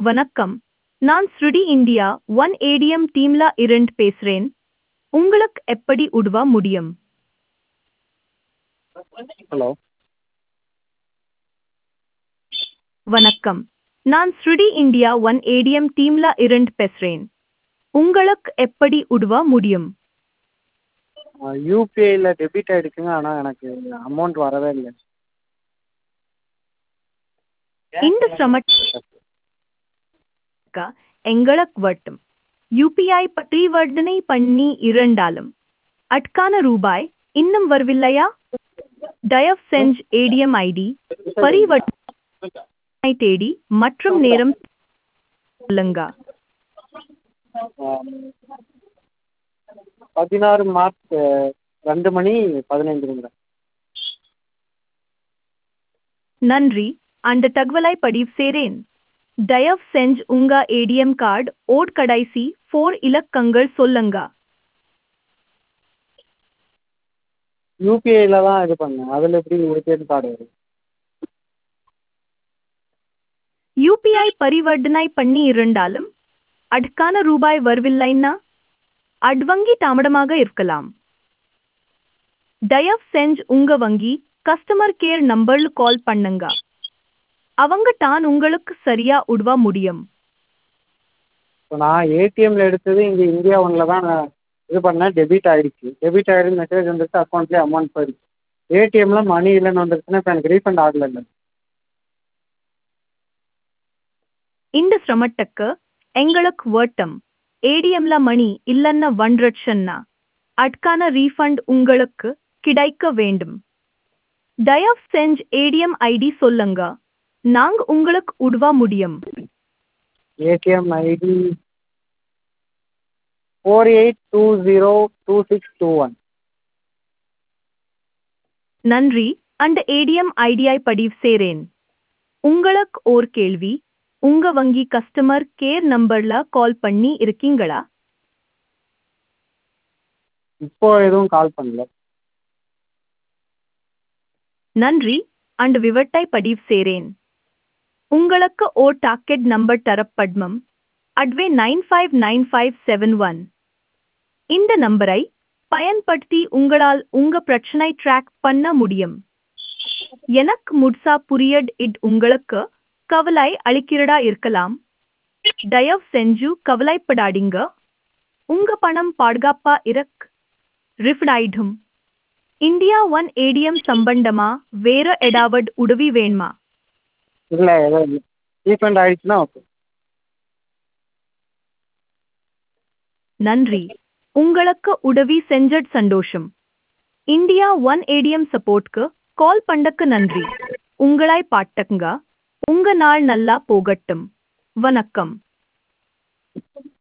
வணக்கம் நான் ஸ்ருடி இந்தியா ஒன் ஏடிஎம் டீம்ல இருந்து பேசுறேன் உங்களுக்கு எப்படி உதவ முடியும் ஹலோ வணக்கம் நான் ஸ்ருடி இந்தியா ஒன் ஏடிஎம் டீம்ல இருந்து பேசுறேன் உங்களுக்கு எப்படி உதவ முடியும் யூபிஐயில் டெபிட் ஆகிடுச்சுங்க ஆனால் எனக்கு அமௌண்ட் வரவே இல்லை இந்த சிரமக்க எங்களுக்கு வட்டும் யூபிஐ பரிவர்த்தனை பண்ணி இரண்டாலும் அட்கான ரூபாய் இன்னும் வரவில்லையா தயவு செஞ்சு ஏடிஎம் ஐடி பரிவர்த்தனை தேடி மற்றும் நேரம் சொல்லுங்க பதினாறு மார்ச் ரெண்டு மணி பதினைந்து நிமிடம் நன்றி அந்த தகவலை பதிவு செய்றேன் தயவு செஞ்சு உங்க ஏடிஎம் கார்டு ஓட் கடைசி ஃபோர் இலக்கங்கள் சொல்லுங்க யூபிஐயில் தான் இது பண்ணேன் அதில் எப்படி ஏடிஎம் கார்டு வரும் யூபிஐ பரிவர்த்தனை பண்ணி இருந்தாலும் அதுக்கான ரூபாய் வரவில்லைன்னா அது வங்கி தாமதமாக இருக்கலாம் தயவு செஞ்சு உங்க வங்கி கஸ்டமர் கேர் நம்பர்ல கால் பண்ணுங்க அவங்க தான் உங்களுக்கு சரியா உதவ முடியும் இப்போ நான் ஏடிஎம்மில் எடுத்தது இங்கே இந்தியா ஒன்றில் தான் நான் இது பண்ணேன் டெபிட் ஆகிடுச்சு டெபிட் ஆகிடுச்சு மெசேஜ் வந்துருச்சு அக்கௌண்ட்லேயே அமௌண்ட் போயிடுச்சு ஏடிஎம்மில் மணி இல்லைன்னு வந்துருச்சுன்னா இப்போ எனக்கு ரீஃபண்ட் ஆகலைல்ல இந்த சிரமத்துக்கு எங்களுக்கு வட்டம் ஏடிஎம்ல மணி இல்லைன்னா வந்துருச்சுன்னா அதுக்கான ரீஃபண்ட் உங்களுக்கு கிடைக்க வேண்டும் தயவு செஞ்சு ஏடிஎம் ஐடி சொல்லுங்க நாங்க உங்களுக்கு உதவ முடியும் ATM ID four eight two zero two six two one நன்றி அந்த ஏடிஎம் ஐடியை பதிவு செய்றேன் உங்களுக்கு ஓர் கேள்வி உங்க வங்கி கஸ்டமர் கேர் நம்பர்ல கால் பண்ணி இருக்கீங்களா இப்போ எதுவும் கால் பண்ணல நன்றி அந்த விவரத்தை பதிவு செய்றேன் உங்களுக்கு ஓ டாக்கெட் நம்பர் தரப்பட்மம் அட்வே nine five nine five seven one இந்த நம்பரை பயன்படுத்தி உங்களால் உங்க பிரச்சனை ட்ராக் பண்ண முடியும் எனக்கு முட்சா புரியட் இட் உங்களுக்கு கவலை அளிக்கிறதா இருக்கலாம் தயவு செஞ்சு கவலைப்படாதீங்க உங்க பணம் பாதுகாப்பா இருக் ரிஃப்டாயிடும் இந்தியா ஒன் ஏடிஎம் சம்பந்தமா வேற ஏதாவது உதவி வேணுமா இல்லை எதுவும் இல்லை ரீஃபண்ட் ஆகிடுச்சுன்னா ஓகே நன்றி உங்களுக்கு உதவி செஞ்சட் சந்தோஷம் இந்தியா ஒன் ஏடிஎம் சப்போர்ட்க்கு கால் பண்ணக்கு நன்றி உங்களை பாட்டக்குங்க உங்க நாள் நல்லா போகட்டும் வணக்கம்